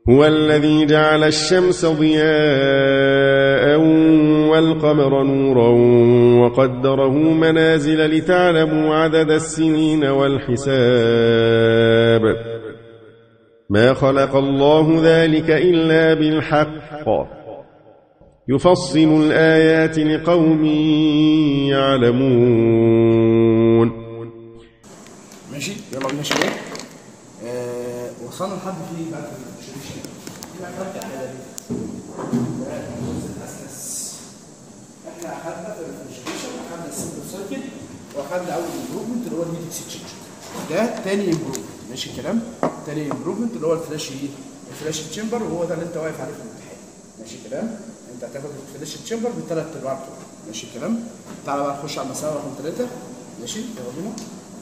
هو الذي جعل الشمس ضياء والقمر نورا وقدره منازل لتعلموا عدد السنين والحساب ما خلق الله ذلك إلا بالحق يفصل الآيات لقوم يعلمون ماشي يلا بينا شباب آه وصلنا لحد فين بقى في الشريشة احنا اخدنا احنا اخدنا في الشريشة اخدنا السمبل سيركل واخدنا اول امبروفمنت اللي هو الميد اكسشينج ده تاني امبروفمنت ماشي الكلام تاني امبروفمنت اللي هو الفلاش ايه الفلاش تشامبر وهو ده اللي انت واقف عليه في الامتحان ماشي الكلام انت هتاخد الفلاش تشامبر بالثلاث ارباع بتوعه ماشي الكلام تعالى بقى نخش على المسألة رقم ثلاثة ماشي يلا بينا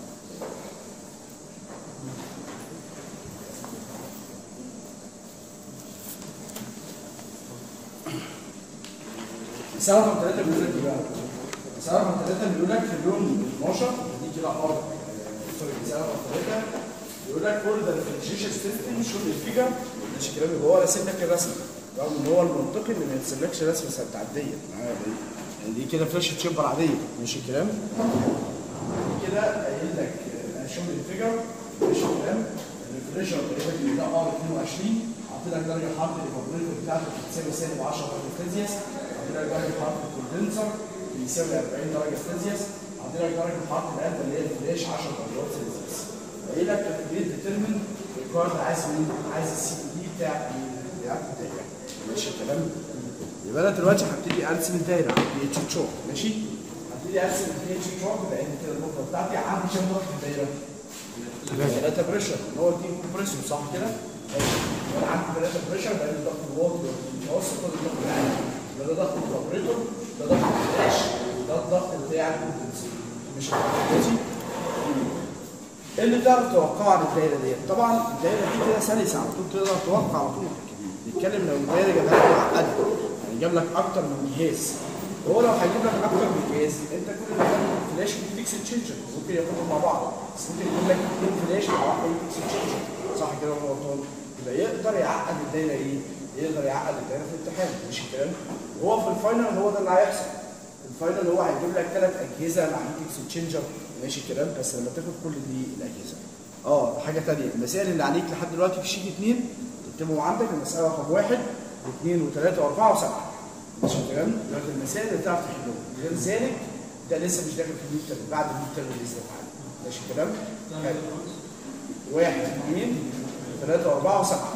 مسألة رقم ثلاثة بيقول لك ايه بقى؟ مسألة رقم ثلاثة بيقول لك في اليوم 12 دي كده حوار سوري مسألة رقم ثلاثة بيقول لك فور ذا ديفرنشيشن سيستم شو الفيجر ماشي كلام يبقى هو راسم لك الرسمة رغم ان هو المنطقي ان ما يرسملكش رسمة عادية معايا ولا ايه؟ يعني دي كده فلاش تشامبر عادية ماشي الكلام؟ دي كده قايل لك شو الفيجر ماشي الكلام؟ الريفريجر تقريبا اللي ده ار 22 حاطط لك درجة حرارة الفابريتور بتاعته بتساوي سالب 10 درجة سلسيوس حاطط لك درجة حرارة الكوندنسر بيساوي 40 درجة سلسيوس حاطط لك درجة حرارة العلبة اللي هي الفلاش 10 درجات سلسيوس قايل لك الكبير ديترمن الكارد عايز مين؟ عايز السي دي بتاع بتاعك بتاعك ماشي الكلام؟ يبقى انا دلوقتي هبتدي ارسم الدايره بي اتش تشوك ماشي؟ هبتدي ارسم البي اتش تشوك لان كده النقطه بتاعتي عندي كام ضغط في الدايره؟ ثلاثة بريشر اللي هو دي كومبريسور صح كده؟ انا عندي ثلاثة بريشر بقى الضغط الواطي والمتوسط وده الضغط العالي يبقى ده ضغط الكوبريتور ده ضغط الفلاش ده الضغط بتاع الكوندنسر مش ماشي؟ ايه اللي تعرف توقعه عن الدايره ديت؟ طبعا الدايره دي كده سلسه على طول تقدر توقع على طول نتكلم لو الدايره جابها لك معقده يعني جاب لك اكتر من جهاز هو لو هيجيب لك اكتر من جهاز انت كل اللي هتعمله فلاش وفيكس تشينجر ممكن ياخدهم مع بعض بس ممكن يجيب لك اثنين فلاش مع واحد فيكس تشينجر صح كده ولا غلطان؟ يبقى يقدر يعقد الدايره ايه؟ يقدر يعقد الدايره في الامتحان مش الكلام؟ وهو في الفاينل هو ده اللي هيحصل الفاينل هو هيجيب لك ثلاث اجهزه مع هيت اكسشينجر ماشي الكلام بس لما تاخد كل دي الاجهزه اه حاجه ثانيه المسائل اللي عليك لحد دلوقتي في شيت اثنين تكتبهم عندك المساله رقم واحد واثنين وثلاثه واربعه وسبعه ماشي الكلام دلوقتي المسائل اللي تعرف تحلهم غير ذلك ده لسه مش داخل في الميد ترم بعد الميد ترم لسه تعالى ماشي الكلام حلو واحد اثنين ثلاثه واربعه وسبعه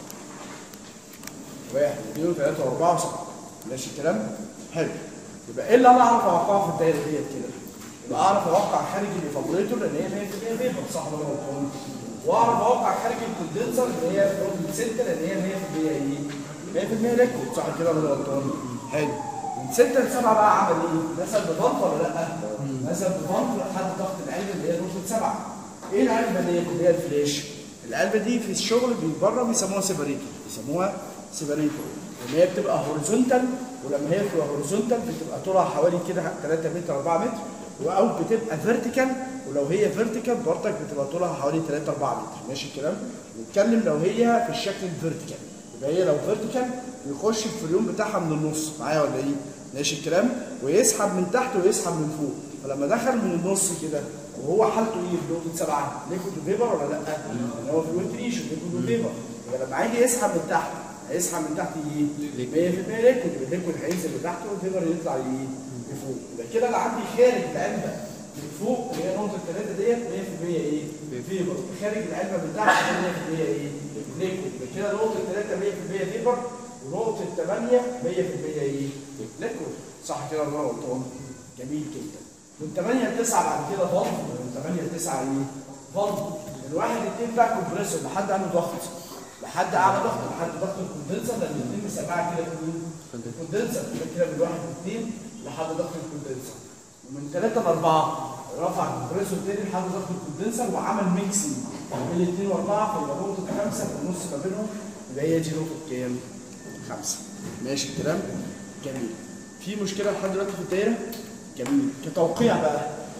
واحد اثنين وثلاثه واربعه وسبعه ماشي الكلام حلو يبقى ايه اللي انا اعرف اوقعه في الدايره ديت كده؟ يبقى اعرف اوقع خارج الديفابريتور لان هي 100% فيبر صح ولا غلطان؟ واعرف اوقع خارج الكوندنسر اللي هي بروتين سنتر اللي هي 100% ايه؟ 100% ليكويد صح كده ولا غلطان؟ حلو من 6 ل 7 بقى عمل ايه؟ نزل بفنط ولا لا؟ نزل بفنط لحد ضغط العلبه اللي هي نقطه 7 ايه العلبه ديت اللي هي الفلاش؟ العلبه دي في الشغل بره بيسموها سيبريتور بيسموها سيبريتور اللي هي بتبقى هوريزونتال ولما هي بتبقى هوريزونتال بتبقى طولها حوالي كده 3 متر 4 متر او بتبقى فيرتيكال ولو هي فيرتيكال برضك بتبقى طولها حوالي 3 4 متر ماشي الكلام نتكلم لو هي في الشكل الفيرتيكال يبقى هي لو فيرتيكال بيخش الفريون بتاعها من النص معايا ولا ايه ماشي الكلام ويسحب من تحت ويسحب من فوق فلما دخل من النص كده وهو حالته ايه في نقطه 7 ليكويد وفيبر ولا لا؟ ان هو في الوينتريشن ليكويد وفيبر يبقى لما هيجي يسحب من تحت هيسحب من تحت ايه؟ 100% ليكويد يبقى الليكويد هينزل لتحت والفيبر يطلع ايه؟ لفوق يبقى كده اللي عندي خارج العلبه من فوق اللي هي نقطه الثلاثه ديت 100% ايه؟ فيبر خارج العلبه من تحت 100% ايه؟ ليكويد يبقى كده نقطه الثلاثه 100% فيبر ونقطه 8 100% ايه؟ ليكويد صح كده ولا غلطان؟ جميل جدا من 8 ل 9 بعد كده ضغط من 8 ل 9 ايه؟ ضغط من 1 ل 2 بقى كومبريسور لحد عنده ضغط لحد اعلى ضغط لحد ضغط الكوندنسر لان الاثنين مسمعها كده في الكوندنسر كده من 1 ل 2 لحد ضغط الكوندنسر ومن 3 ل 4 رفع الكمبريسور تاني لحد ضغط الكوندنسر وعمل ميكسنج بين الاثنين واربعه فيبقى نقطه خمسه في النص ما بينهم يبقى هي دي نقطه كام؟ خمسه ماشي الكلام؟ جميل في مشكله لحد دلوقتي في الدايره؟ جميل كتوقيع بقى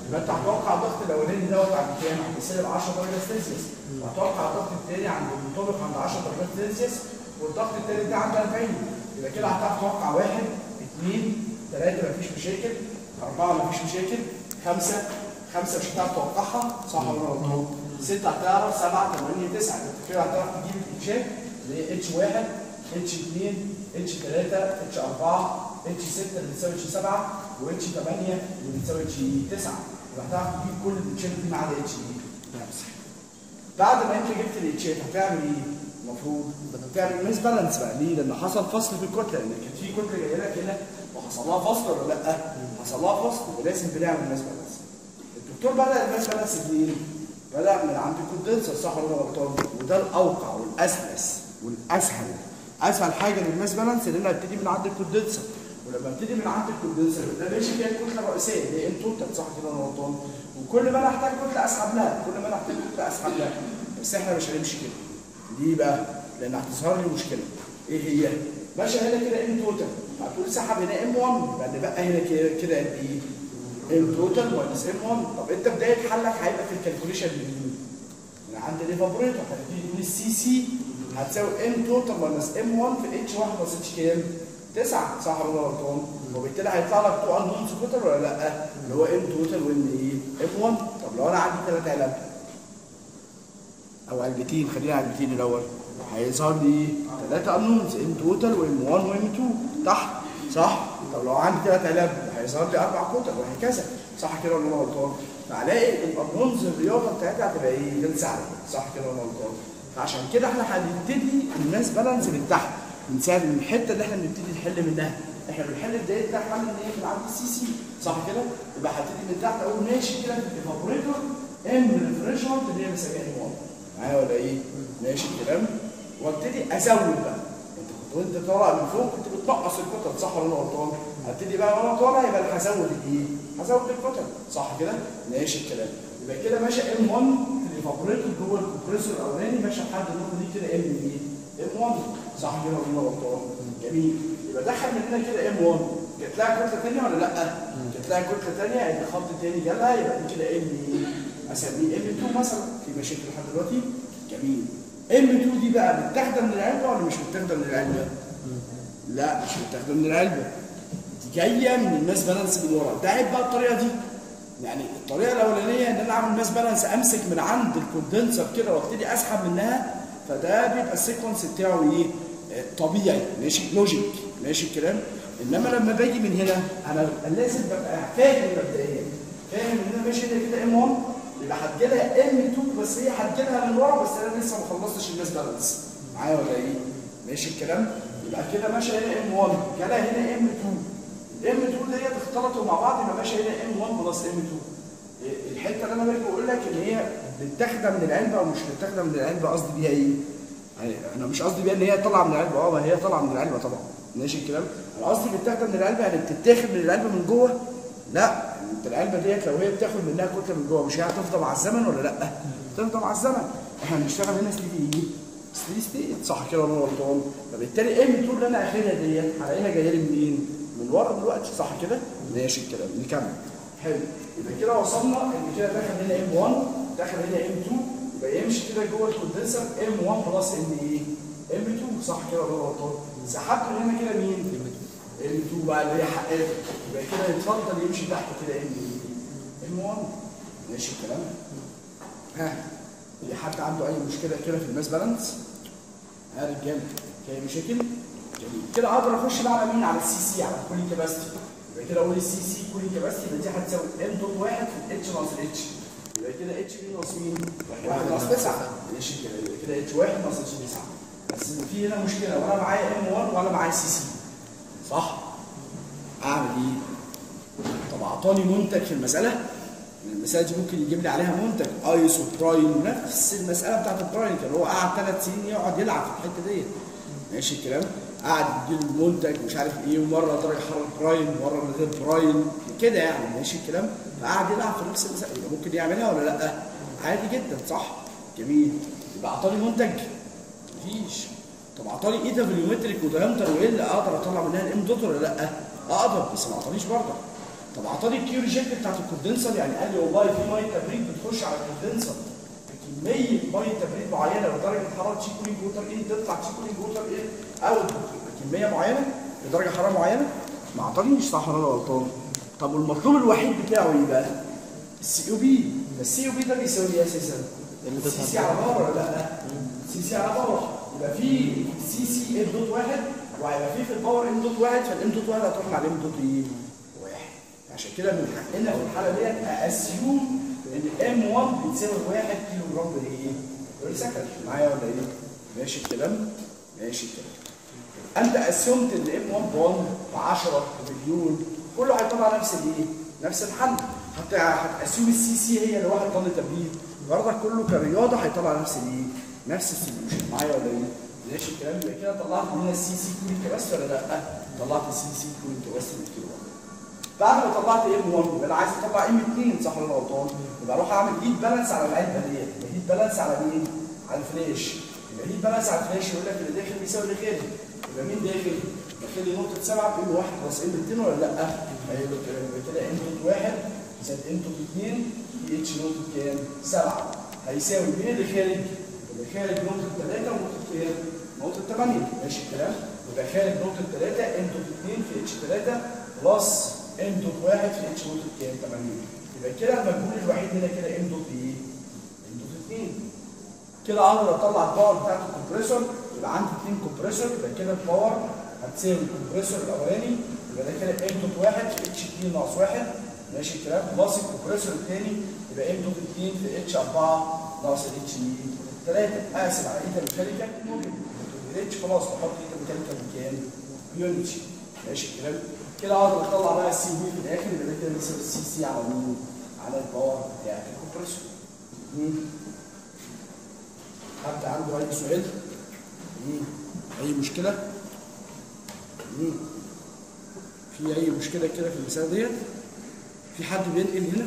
يبقى انت هتوقع الضغط الاولاني دوت عند كام؟ عند سالب 10 درجه سلسيوس وهتوقع الضغط الثاني عند المنطبق عند 10 درجات سلسيوس والضغط الثالث ده عند 40 يبقى كده هتعرف توقع واحد اثنين ثلاثه مفيش مشاكل اربعه مفيش مشاكل خمسه خمسه مش هتعرف توقعها صح ولا غلط؟ سته هتعرف سبعه ثمانيه تسعه انت كده هتعرف تجيب الاتشات اللي هي اتش واحد اتش اثنين اتش ثلاثه اتش اربعه اتش 6 اللي بتساوي اتش 7 واتش 8 اللي بتساوي اتش 9 يبقى هتعرف تجيب كل الاتشات دي ما عدا اتش بعد ما انت جبت الاتشات هتعمل ايه؟ المفروض تعمل ميس بالانس بقى ليه؟ لان حصل فصل في الكتله لان كانت في كتله جايه لك هنا وحصل لها فصل ولا لا؟ حصل لها فصل ولازم بنعمل ميس بالانس. الدكتور بدا الميس بالانس منين؟ بدا من عند الكوندنسر صح ولا أنا غلطان؟ وده الاوقع والاسلس والاسهل اسهل حاجه للماس بالانس ان انا ابتدي من عند الكوندنسر ولما ابتدي من عند الكوندنسر ده ماشي فيها الكتله الرئيسيه اللي هي ام توتال صح كده انا غلطان وكل ما انا احتاج كتله اسحب لها كل ما انا احتاج كتله اسحب لها بس احنا مش هنمشي كده ليه بقى؟ لان هتظهر لي مشكله ايه هي؟ ماشي هنا كده ام توتال هتقول سحب هنا ام 1 يبقى اللي بقى هنا كده كده قد ايه؟ ام توتال ماينس ام 1 طب انت بدايه حلك هيبقى في الكالكوليشن بمين؟ من عند الايفابوريتور هتبتدي تقول السي سي هتساوي ام توتال ماينس ام 1 في اتش 1 بلس اتش كام؟ 9 صح ولا غلطان؟ وبالتالي هيطلع لك تو انونس توتال ولا لا؟ اللي هو ام توتال وان ايه؟ ام 1 طب لو انا عندي ثلاث علب او علبتين خلينا علبتين الاول هيظهر لي ثلاثة انونز ام توتال وام 1 وام 2 تحت صح؟ طب لو عندي ثلاث علب هيظهر لي اربع كتل وهكذا صح كده ولا انا غلطان؟ فهلاقي الانونز الرياضه بتاعتها هتبقى ايه؟ جنس عالي صح كده ولا انا غلطان؟ فعشان كده احنا هنبتدي الماس بالانس من تحت من ساعه من الحته اللي احنا بنبتدي نحل منها احنا بنحل بدايه ده حل ان هي من عند السي سي صح كده؟ يبقى هبتدي من تحت اقول ماشي كده في الايفابوريتور ام ريفريشمنت اللي هي بسميها ام 1 معايا ولا ايه؟ ماشي الكلام وابتدي ازود بقى انت كنت وانت طالع من فوق كنت بتنقص الكتل صح ولا انا غلطان؟ هبتدي بقى وانا طالع يبقى انا هزود الايه؟ هزود الكتل صح كده؟ ماشي الكلام يبقى كده ماشي ام 1 في الايفابوريتور جوه الكمبريسور الاولاني ماشي لحد النقطه دي كده ام ايه؟ ام 1 صح كده ولا انا غلطان؟ جميل يبقى دخل من هنا كده ام 1 جات لها كتله ثانيه ولا لا؟ جات لها كتله ثانيه يعني خط ثاني جالها يبقى دي كده ام ايه؟ اسميه ام 2 مثلا في مشاكل لحد دلوقتي جميل ام 2 دي بقى متاخده من العلبه ولا مش متاخده من العلبه؟ لا مش متاخده من العلبه دي جايه من الماس بالانس من ورا ده عيب بقى الطريقه دي يعني الطريقه الاولانيه ان انا اعمل ماس بالانس امسك من عند الكوندنسر كده وابتدي اسحب منها فده بيبقى السيكونس بتاعه ايه؟ آه، طبيعي ماشي لوجيك ماشي الكلام انما لما باجي من هنا انا لازم ببقى فاهم مبدئيا فاهم ان انا ماشي هنا كده ام 1 يبقى هتجي لها ام 2 بس هي هتجي لها من ورا بس انا لسه ما خلصتش الماس بالانس معايا ولا ايه؟ ماشي الكلام؟ يبقى كده ماشي هنا ام 1 جالها هنا ام 2 الام 2 ديت اختلطوا مع بعض يبقى ماشي هنا ام 1 بلس ام 2 الحته اللي انا باجي بقول لك ان هي متاخده من العلبه او مش متاخده من العلبه قصدي بيها ايه؟ يعني انا مش قصدي بيها ان هي طالعه من العلبه اه ما هي طالعه من العلبه طبعا ماشي الكلام؟ انا قصدي متاخده من العلبه يعني بتتاخد من العلبه من جوه؟ لا انت العلبه ديت لو هي بتاخد منها كتله من جوه مش هي هتفضل مع الزمن ولا لا؟ تفضل مع الزمن احنا بنشتغل هنا سليدي ايه؟ ستيدي ستيت صح كده ولا انا غلطان؟ فبالتالي ام 2 اللي انا اخدها ديت هلاقيها جايه لي منين؟ من ورا دلوقتي صح كده؟ ماشي الكلام نكمل حلو يبقى كده وصلنا ان كده دخل هنا ام 1 دخل هنا ام 2 يبقى يمشي كده جوه الكوندنسر ام 1 بلس ام ايه؟ ام 2 صح كده ولا انا غلطان؟ سحبت من هنا كده مين؟ ام 2 بقى اللي هي حقته يبقى كده يتفضل يمشي تحت كده ام ايه؟ ام 1 ماشي الكلام؟ ها في حد عنده اي مشكله كده في الماس بالانس؟ ها رجاله في مشاكل؟ جميل كده اقدر اخش بقى على مين؟ على السي سي على الكولين كاباسيتي يبقى كده اقول السي سي كولين كاباسيتي يبقى دي هتساوي ام دوت واحد في اتش ناقص اتش يبقى كده اتش بي ناقص مين؟ واحد ناقص تسعه ماشي كده يبقى كده اتش واحد ناقص اتش تسعه بس في هنا مشكله ولا معايا ام 1 ولا معايا سي سي صح؟ اعمل ايه؟ طب اعطاني منتج في المساله المساله دي ممكن يجيب لي عليها منتج ايسو برايم نفس المساله بتاعت البرايم كان هو قعد ثلاث سنين يقعد يلعب في الحته ديت ماشي الكلام قعد يديله منتج مش عارف ايه ومره درجه حراره برايم ومره من غير برايم كده يعني ماشي الكلام فقعد يلعب في نفس المساله يبقى ممكن يعملها ولا لا عادي جدا صح جميل يبقى اعطاني منتج مفيش طب اعطاني ايدا فوليومتريك ودايمتر وايه اللي اقدر اطلع منها الام دوت ولا لا اقدر بس ما اعطانيش برضه طب اعطاني الكيو ريجكت بتاعت الكوندنسر يعني قال لي والله في ميه تبريد بتخش على الكوندنسر بكميه ميه تبريد معينه ودرجه حراره تشي كولينج ووتر ايه تطلع تشي كولينج ووتر ايه اوت بكميه معينه بدرجه حراره معينه ما اعطانيش صح ولا أنا غلطان طب والمطلوب الوحيد بتاعه ايه بقى؟ السي او بي السي او بي ده بيساوي ايه اساسا؟ سي سي على باور ولا لا؟ سي سي على باور يبقى في سي سي ام دوت واحد وهيبقى في في الباور ام دوت واحد فالام دوت واحد هتروح مع الام دوت ايه؟ واحد عشان كده من حقنا في الحاله ديت اسيوم ان ام 1 بتساوي 1 كيلو جرام بر ايه؟ بر سكند معايا ولا ايه؟ ماشي الكلام؟ ماشي الكلام انت اسيومت ان ام 1 ب 1 ب 10 مليون كله هيطلع نفس الايه؟ نفس الحل حتى هتاسيوم السي سي هي اللي 1 طن تبريد برضك كله كرياضه هيطلع نفس الايه؟ نفس السوليوشن معايا ولا ايه؟ ماشي الكلام يبقى كده طلعت هنا السي سي كوين كباست ولا لا؟ طلعت السي سي كوين كباست من الكيلو بعد ما طلعت ام 1 يبقى انا عايز اطلع ام 2 صح ولا أنا غلطان؟ يبقى اروح اعمل هيت بالانس على العلبه ديت يبقى هيت بالانس على مين؟ على الفلاش يبقى هيت بالانس على الفلاش يقول لك اللي داخل بيساوي اللي خارج يبقى مين داخل؟ داخل لي نقطه 7 بام 1 بلس ام 2 ولا لا؟ هيبقى كده يبقى كده ام دوت 1 زائد ام دوت 2 في اتش نقطه كام؟ 7 هيساوي مين اللي خارج؟ اللي خارج نقطه 3 ونقطه كام؟ نقطه 8 ماشي الكلام؟ يبقى خارج نقطه 3 ام دوت 2 في اتش 3 بلس ام دوت 1 في اتش نقطه كام؟ 8 يبقى كده المجهول الوحيد هنا كده ام دوت ايه؟ ام دوت 2 كده اقدر اطلع الباور بتاعت الكمبريسور يبقى عندي اثنين كومبريسور يبقى كده الباور هتساوي الكمبريسور الاولاني يبقى ده كده ام دوت 1 في اتش 2 ناقص 1 ماشي الكلام بلس الكمبريسور الثاني يبقى ام دوت 2 في اتش 4 ناقص اتش 3 اقسم على ايتا ميكانيكال ممكن اتش خلاص بحط ايتا ميكانيكال بكام؟ يونتي ماشي الكلام كده اقدر اطلع بقى السي بي في الاخر يبقى ده كده بيساوي السي سي على مين؟ على الباور بتاعت الكمبريسور مم. حد عنده اي سؤال؟ مم. اي مشكله؟ مم. في اي مشكله كده في المساله ديت؟ في حد بينقل هنا؟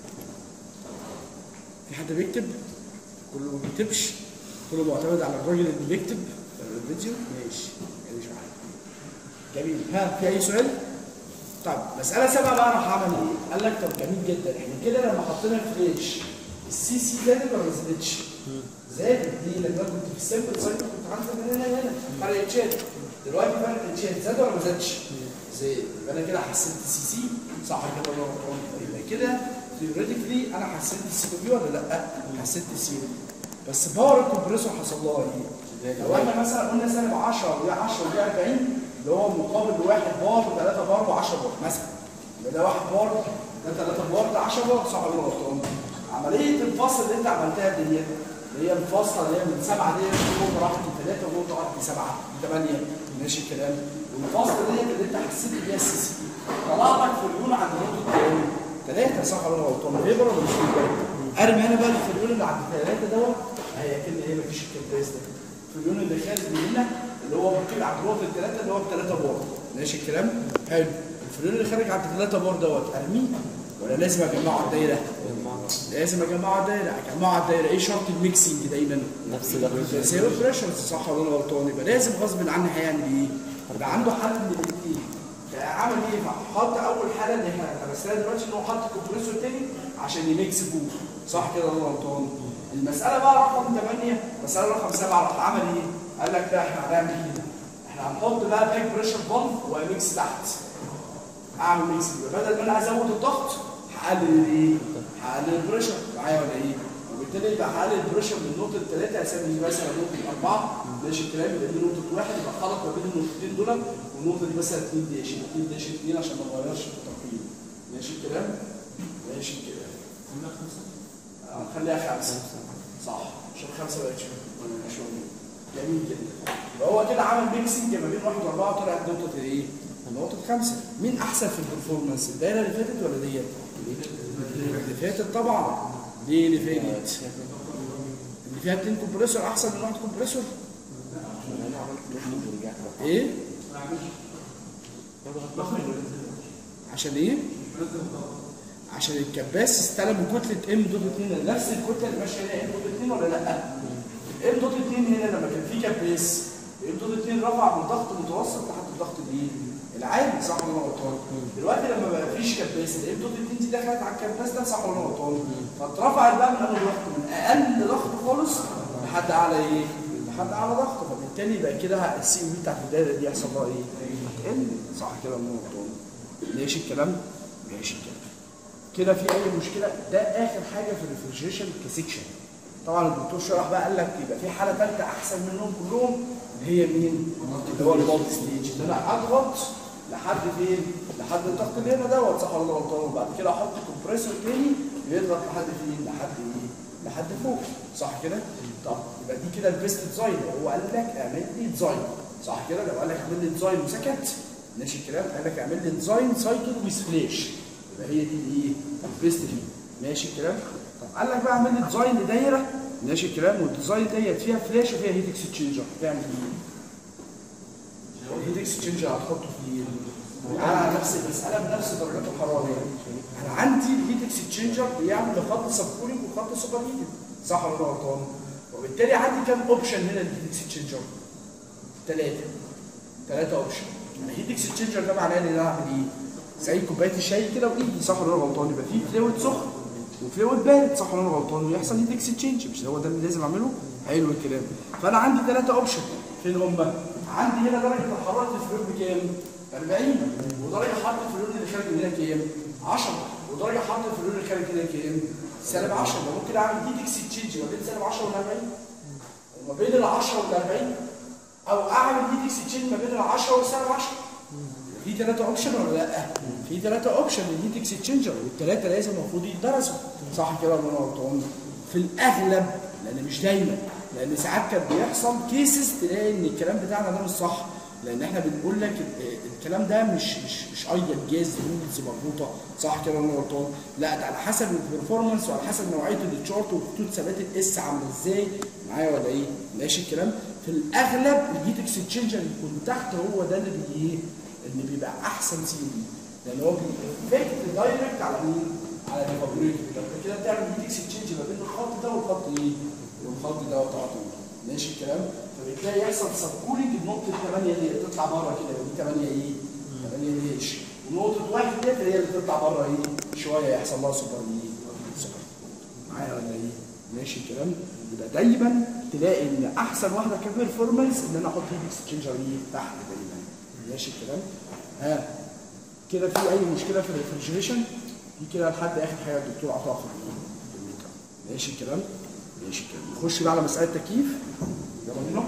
في حد بيكتب؟ كله ما بيكتبش؟ كله معتمد على الراجل اللي بيكتب الفيديو؟ ماشي ماشي معاك جميل ها في اي سؤال؟ طيب مسألة سبعة بقى راح أعمل إيه؟ قال لك طب جميل جدا إحنا كده لما حطينا فليش السي سي زادت ولا ما زادتش؟ زادت ليه؟ لما أنا كنت في السيمبل سايكل كنت عندي من هنا لهنا فرق اتشات دلوقتي فرق اتشات زاد ولا ما زادش؟ زاد يبقى أنا كده حسنت السي سي صح كده ولا غلطان؟ يبقى كده ثيوريتيكلي أنا حسنت السي بي ولا لأ؟ حسنت السي بي بس باور الكمبريسور حصل لها إيه؟ لو إحنا مثلا قلنا سالب 10 ودي 10 ودي 40 اللي هو مقابل لواحد بار وثلاثة بار و10 بار مثلا يبقى ده واحد بار ده ثلاثة بار ده 10 بار صح ولا غلطان؟ عملية الفصل اللي انت عملتها ديت اللي هي الفاصلة اللي هي من سبعة ديت نقطة راحت لثلاثة ونقطة راحت لسبعة ثمانية ماشي الكلام والفاصلة ديت اللي انت حسيت بيها السي سي طلع لك في اليون عند نقطة كام؟ ثلاثة صح ولا غلطان؟ فيبر ولا مش فيبر؟ ارمي انا بقى في اليون اللي عند ثلاثة دوت هي كده هي مفيش الكبريس ده في اليون اللي خارج من هنا اللي هو بيطير عند نقطة الثلاثة اللي هو بثلاثة بار ماشي الكلام؟ حلو الفلون اللي خارج عند ثلاثة بار دوت ارميه ولا لازم اجمعه على الدايرة؟ لازم اجمعه على الدايرة اجمعه على الدايرة ايه شرط الميكسنج دايما؟ نفس ده زيرو بريشرز صح ولا انا غلطان؟ يبقى لازم غصب عني هيعمل ايه؟ يبقى عنده حل من الاثنين عمل ايه؟ حط اول حاله اللي احنا درسناها دلوقتي ان هو حط كومبريسور تاني عشان يميكس بو صح كده ولا انا غلطان؟ المساله بقى رقم 8 مساله رقم 7 راح عمل ايه؟ قال لك لا احنا هنعمل كده احنا هنحط بقى باك بريشر بامب وميكس تحت اعمل ميكس يبقى بدل ما انا ازود الضغط هقلل الايه؟ هقلل البريشر معايا ولا ايه؟ وبالتالي يبقى هقلل البريشر من نقطه 3 اسمي مثلا نقطه 4 ماشي الكلام يبقى دي نقطه 1 يبقى خلط ما بين النقطتين دول والنقطه دي مثلا 2 داش 2 داش 2 عشان ما نغيرش في التقييم ماشي الكلام؟ ماشي الكلام آه، خليها خمسه صح عشان خمسه بقت مش موجود جميل جدا يبقى هو كده عمل ميكسنج ما بين واحد واربعه وطلعت نقطه ايه؟ نقطه خمسه مين احسن في البرفورمانس الدايره اللي فاتت ولا ديت؟ اللي فاتت طبعا دي اللي فاتت اللي فيها اتنين كومبريسور احسن من واحد كومبريسور ايه؟ عشان ايه؟ عشان الكباس استلم كتله ام دوت 2 نفس الكتله اللي ماشيه هنا ام دوت 2 ولا لا؟ ام دوت 2 هنا لما كان في كباس ام دوت 2 رفع من ضغط متوسط لحد الضغط الايه؟ العادي صح ولا أنا غلطان دلوقتي لما بقى فيش كباس الايه دوت اتنين دي دخلت على الكباس ده صح ولا أنا غلطان فاترفعت بقى من اول ضغط من اقل ضغط خالص لحد اعلى ايه لحد اعلى ضغط فبالتالي يبقى كده السي او بتاعت الدايره دي يحصل لها ايه هتقل صح كده ولا أنا غلطان ماشي الكلام ماشي الكلام كده في اي مشكله ده اخر حاجه في الريفرجريشن كسكشن طبعا الدكتور شرح بقى قال لك يبقى في حاله ثالثه احسن منهم كلهم اللي هي مين؟ اللي هو المالتي ستيج ان انا اضغط لحد فين؟ لحد الضغط اللي هنا دوت صح ولا أنا غلطان وبعد كده احط كومبريسور تاني يضغط لحد فين؟ لحد ايه؟ لحد فوق صح كده؟ طب يبقى دي كده البيست ديزاين هو قال لك اعمل لي ديزاين صح كده؟ لو قال لك اعمل لي ديزاين وسكت ماشي الكلام قال لك اعمل لي ديزاين سايكل ويز فلاش يبقى هي دي الايه؟ البيست فيه ماشي الكلام؟ طب قال لك بقى اعمل لي ديزاين لدايره ماشي الكلام والديزاين ديت فيها فلاش وفيها هيت اكسشينجر تعمل ايه؟ الهيت اكسشينجر هتحطه في على نفس المساله بنفس درجات الحراره انا عندي الهيت اكسشينجر بيعمل خط سب كولينج وخط سوبر هيتنج صح ولا أنا غلطان؟ وبالتالي عندي كام اوبشن هنا للهيت اكسشينجر؟ ثلاثه ثلاثه اوبشن الهيت اكسشينجر ده معناه ان انا اعمل ايه؟ زي كوبايه الشاي كده وايدي صح ولا انا غلطان؟ يبقى في فلويد سخن وفلويد بارد صح ولا انا غلطان؟ ويحصل هيت اكسشينج مش هو ده اللي لازم اعمله؟ حلو الكلام فانا عندي ثلاثه اوبشن فين هم؟ عندي هنا درجه الحراره الفلويد بكام؟ 40 ودرجه حراره الفلويد اللي خارج من هنا كام؟ 10 ودرجه حراره الفلويد اللي خارج من هنا كام؟ سالب 10 يبقى ممكن اعمل هيت اكسشينج ما بين سالب 10 وال 40 وما بين ال 10 وال 40 او اعمل هيت اكسشينج ما بين ال 10 والسالب 10 في ثلاثة اوبشن ولا لا؟ في ثلاثة اوبشن للهيت اكسشينجر والثلاثة لازم المفروض يدرسوا صح كده ولا انا غلطان؟ في الاغلب لان مش دايما لان ساعات كان بيحصل كيسز تلاقي ان الكلام بتاعنا ده مش صح لان احنا بنقول لك ال- الكلام ده مش مش مش ايديال جاز رولز مربوطه صح كده ولا انا غلطان؟ لا ده على حسب البرفورمانس وعلى حسب نوعيه التشارت وخطوط ثبات الاس عامله ازاي معايا ولا ايه؟ ماشي الكلام؟ في الاغلب الهيت اكسشينجر اللي يكون تحت هو ده اللي بي ايه؟ اللي بيبقى احسن سي دي لان هو بيفكت دايركت على مين؟ على الفابريتور طب كده بتعمل هيت اكسشينج ما بين الخط ده والخط ايه؟ والخط ده على طول ماشي الكلام؟ فبتلاقي يحصل سب كولينج بنقطه 8 اللي تطلع بره كده ودي 8 ايه؟ 8 ليش؟ ونقطه واحد ديت هي اللي تطلع بره ايه؟ شويه يحصل لها سوبر ايه؟ سوبر معايا ولا ايه؟ ماشي الكلام؟ يبقى دايما تلاقي ان احسن واحده كبرفورمانس ان انا احط هيت اكسشينجر ايه؟ تحت دايما ماشي الكلام؟ ها كده في اي مشكله في الريفرجريشن؟ دي كده لحد اخر حاجه الدكتور عطاها في الميكا ماشي الكلام؟ ماشي الكلام نخش بقى على مساله التكييف يلا بينا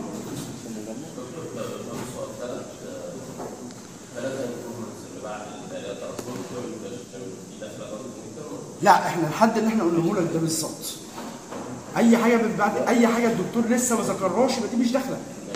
لا احنا الحد اللي احنا قلناه لك ده بالظبط اي حاجه بعد اي حاجه الدكتور لسه ما ذكرهاش يبقى دي مش داخله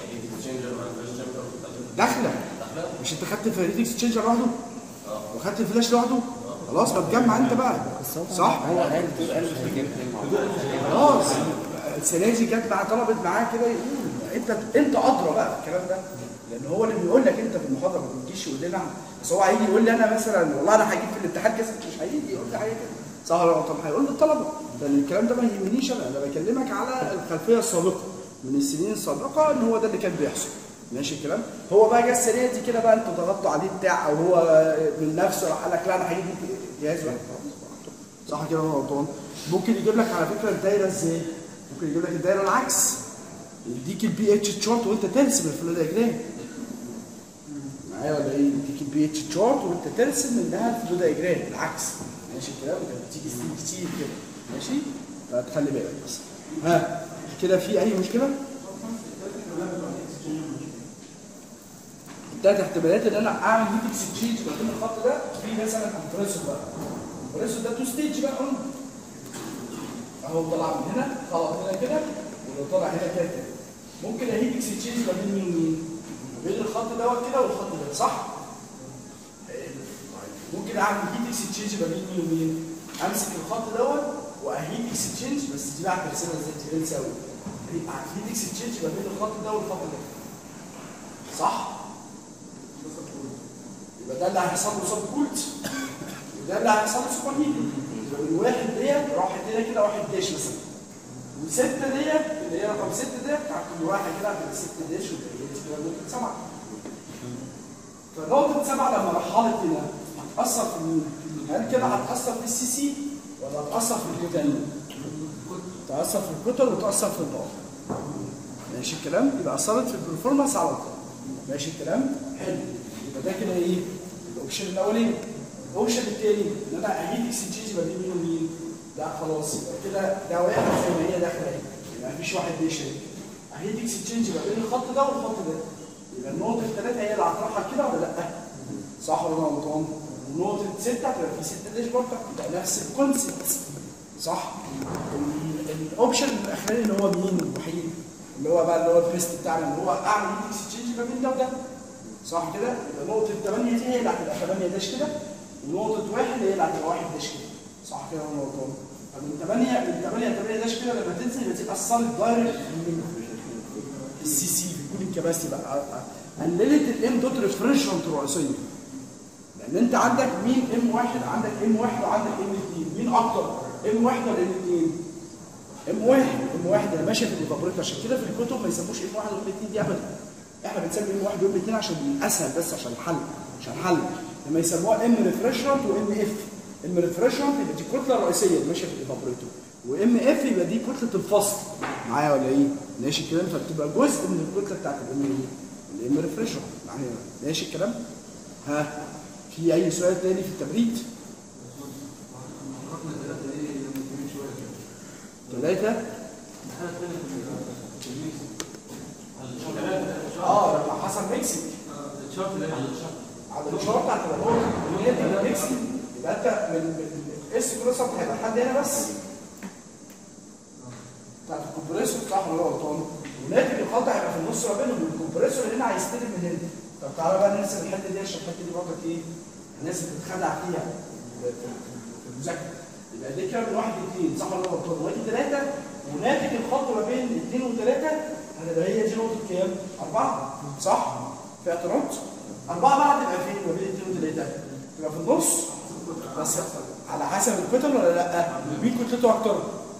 داخله مش انت خدت الفريد اكسشينجر لوحده وخدت الفلاش لوحده خلاص ما تجمع انت بقى صح هو قال الدكتور قال مش هتجيب اثنين مع بعض خلاص السنه دي جت مع طلبت معاه كده يقول انت انت ادرى بقى بالكلام ده لان هو اللي بيقول لك انت في المحاضره ما بتجيش يقول لنا بس هو هيجي يقول لي انا مثلا والله انا هجيب في الامتحان كذا مش هيجي يقول لي حاجه كده صح ولا غلط؟ طب هيقول للطلبه لان الكلام ده ما يهمنيش انا انا بكلمك على الخلفيه السابقه من السنين السابقه ان هو ده اللي كان بيحصل ماشي الكلام هو بقى جه السنه دي كده بقى انتوا ضغطتوا عليه بتاع او هو من نفسه راح قال لك لا انا هجيب جهاز واحد صح كده ولا غلطان ممكن يجيب لك على فكره الدايره ازاي ممكن يجيب لك الدايره العكس يديك البي اتش تشارت وانت ترسم الفلو دايجرام معايا ولا ايه يديك البي اتش تشارت وانت ترسم منها الفلو دايجرام العكس ماشي الكلام كانت بتيجي سنين كتير كده ماشي فتخلي بالك بس ها كده في اي مشكله ثلاث احتمالات ان انا اعمل هيت اكسشينج ما بين الخط ده في مثلا كومبريسور بقى الكومبريسور ده تو ستيج بقى قلنا اهو طلع من هنا خلط هنا كده واللي طالع هنا كده كده ممكن اهيت اكسشينج ما بين مين ومين؟ ما بين الخط دوت كده والخط ده صح؟ ممكن اعمل هيت اكسشينج ما بين مين ومين؟ امسك الخط دوت واهيت اكسشينج بس دي بقى هترسمها ازاي تبان سوا هيت اكسشينج ما بين الخط ده والخط ده صح؟ يبقى ده اللي هيحصل له سب كولت وده اللي هيحصل له سوبر هيتنج يبقى من واحد ديت راحت هنا كده واحد داش مثلا وستة ديت اللي هي رقم ستة ديت بتاع كل واحد كده هتبقى ست داش وتبقى كده ممكن سبعة فنقطة 7 لما رحلت هنا هتاثر في مين؟ هل كده هتاثر في السي سي ولا هتاثر في الكتل؟ تاثر في الكتل وتاثر في الباور ماشي الكلام يبقى اثرت في البرفورمانس على طول ماشي الكلام حلو يبقى ده كده ايه الاوبشن الاولاني الاوبشن الثاني ان انا اعيد اكسشينج ما بين مين ومين لا خلاص يبقى كده ده واحد زي ما هي داخله اهي يبقى مفيش واحد بيشارك اعيد اكسشينج ما بين الخط ده والخط ده يبقى النقطه الثلاثه هي اللي هتروحها كده ولا لا صح ولا انا غلطان ونقطه سته هتبقى في سته داش برضه يبقى نفس الكونسيبت صح ال- الاوبشن الاخراني اللي هو مين الوحيد اللي هو بقى اللي هو البيست بتاعنا اللي هو اعمل اكسشينج ما بين ده وده صح كده يبقى نقطه 8 دي هي اللي هتبقى 8 داش كده ونقطه واحد هي اللي هتبقى 1 داش كده صح كده ولا غلطان فمن 8 من 8 ل 8 داش كده لما تنزل يبقى تبقى اثرت دايركت في السي سي في الكولينج كباستي بقى قللت الام دوت ريفرشمنت الرئيسيه لان انت عندك مين ام واحد عندك ام واحد وعندك ام اثنين مين اكتر ام واحد ولا ام اثنين ام واحد ام واحد اللي ماشيه في الايفابوريتور عشان كده في الكتب ما يسموش ام واحد وام اثنين دي ابدا احنا بنسمي ام واحد وام اثنين عشان اسهل بس عشان الحل عشان الحل لما يسموها ام ريفرشمنت وام اف ام ريفرشمنت يبقى دي الكتله الرئيسيه اللي ماشيه في الايفابوريتور وام اف يبقى دي كتله الفصل معايا ولا ايه؟ ماشي الكلام فبتبقى جزء من الكتله بتاعت الام ايه؟ الام ريفرشمنت معايا ماشي الكلام؟ ها في اي سؤال تاني في التبريد؟ ثلاثة اه لما حصل ميكسنج على الشرط بتاعت الهول اللي هي دي ميكسنج يبقى انت من من الاس كروس اب هيبقى لحد هنا بس بتاعت الكمبريسور صح ولا غلطان وناتج الخط هيبقى في النص ما بينهم الكمبريسور هنا هيستلم من هنا طب تعالى بقى نرسم الحته دي عشان الحته دي برضك ايه الناس بتتخدع فيها في في المذاكره يبقى دي كده من واحد لاثنين صح ولا غلطان وادي ثلاثه وناتج الخط ما بين اثنين وثلاثه هتبقى هي دي نقطه كام؟ اربعه صح؟ في اعتراض؟ اربعه بقى هتبقى فين ما بين اثنين وثلاثه؟ تبقى في النص بس على حسب الكتل ولا لا؟ مين كتلته اكتر؟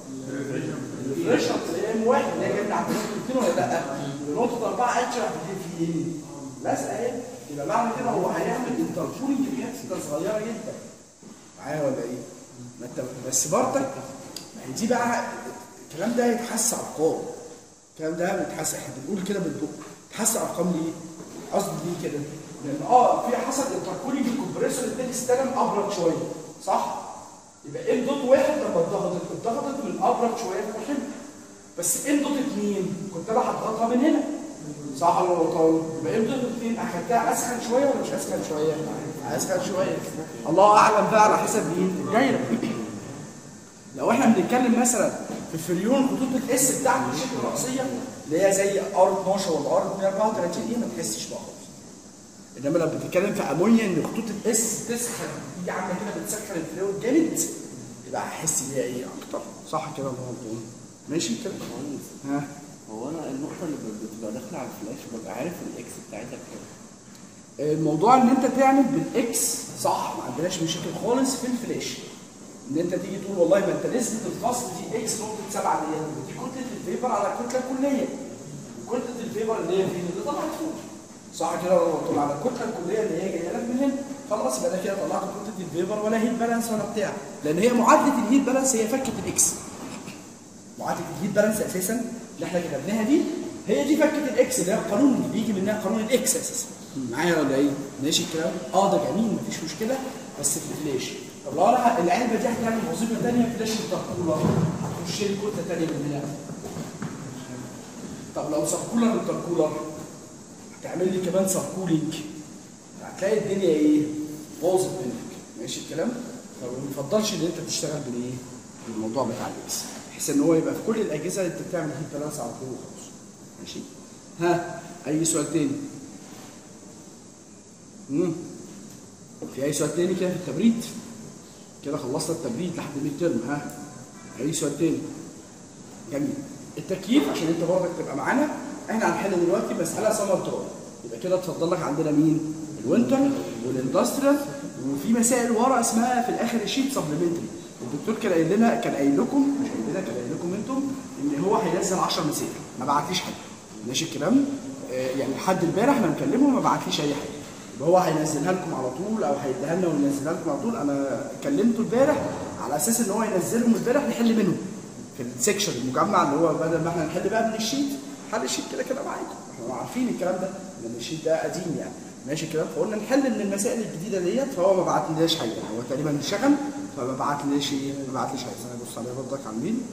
الريشن اللي هي ام واحد اللي هي جايه عند نقطه اثنين ولا لا؟ نقطه اربعه هتشرح في ايه؟ لازقه اهي يبقى معنى كده هو هيعمل انتركولينج في حته صغيره جدا معايا ولا ايه؟ ما انت بس برضك ما هي دي بقى الكلام ده يتحس ارقام الكلام ده بيتحس احنا بنقول كده بالبق يتحس ارقام ليه؟ قصدي ليه كده؟ لان اه في حصل انتركولينج الكمبريسور التاني استلم ابرد شويه صح؟ يبقى ام دوت واحد لما اتضغطت اتضغطت من ابرد شويه في حلو بس ام دوت اثنين كنت انا هضغطها من هنا صح ولا غلطان؟ يبقى ام دوت اثنين اخدتها اسخن شويه ولا مش اسخن شويه؟ اسخن شويه الله اعلم بقى على حسب مين؟ الدايره لو احنا بنتكلم مثلا في الفريون خطوط الاس بتاعت الشكل الرئيسيه اللي هي زي ار 12 ولا ار 134 دي ما تحسش بقى خالص انما لو بتتكلم في امونيا ان خطوط الاس تسخن دي عامله كده بتسخن الفلويد جامد يبقى هحس بيها ايه اكتر صح كده ولا غلطان ماشي كده ها هو انا النقطة اللي بتبقى داخلة على الفلاش ببقى عارف الاكس بتاعتها كام الموضوع ان انت تعمل بالاكس صح ما عندناش مشاكل خالص في الفلاش ان انت تيجي تقول والله ما انت نسبه الفصل دي اكس نقطه 7 دي دي كتله الفيبر على الكتله الكليه كتله الفيبر اللي هي فين اللي طلعت فوق صح كده ولا غلط على الكتله الكليه اللي هي جايه لك من هنا خلاص يبقى ده كده طلعت كتله الفيبر ولا هيت بالانس ولا بتاع لان هي معادله الهيت بالانس هي فكه الاكس معادله الهيت بالانس اساسا اللي احنا كتبناها دي هي دي فكه الاكس اللي هي القانون اللي بيجي منها قانون الاكس اساسا معايا ولا ايه؟ ماشي الكلام؟ اه ده جميل مفيش مشكله بس في الفلاش طب لو انا العلبه دي هتعمل وظيفه ثانيه فلاش التركولر هتخش لي كتله ثانيه من هنا طب لو سركولر التركولر هتعمل لي كمان سركولينج هتلاقي الدنيا ايه؟ باظت منك ماشي الكلام؟ فما بنفضلش ان انت تشتغل بالايه؟ بالموضوع بتاع الاكس بحيث ان هو يبقى في كل الاجهزه انت بتعمل هيت بالانس على طول وخلاص ماشي؟ ها اي سؤال تاني؟ مم. في اي سؤال تاني كده في التبريد كده خلصنا التبريد لحد ميد ترم ها اي سؤال تاني جميل التكييف عشان انت برضك تبقى معانا احنا هنحل دلوقتي مساله سمر تراب يبقى كده اتفضل لك عندنا مين الوينتر والاندستريال وفي مسائل ورا اسمها في الاخر الشيت سبلمنتري الدكتور كان قايل لنا كان قايل لكم مش قايل لنا كان قايل لكم انتم ان هو هينزل 10 مسائل ما بعتليش حاجه ماشي الكلام آه يعني لحد امبارح انا مكلمه ما بعتليش اي حاجه يبقى هو هينزلها لكم على طول او هيديها لنا وينزلها لكم على طول انا كلمته امبارح على اساس ان هو ينزلهم امبارح نحل منهم في السكشن المجمع اللي هو بدل ما احنا نحل بقى من الشيت حل الشيت كده كده معاكم احنا عارفين الكلام ده لان الشيت ده قديم يعني ماشي الكلام فقلنا نحل من المسائل الجديده ديت فهو ما بعتلناش حاجه هو تقريبا شغل فما بعتلناش ايه ما بعتليش حاجه انا ابص عليها برضك على مين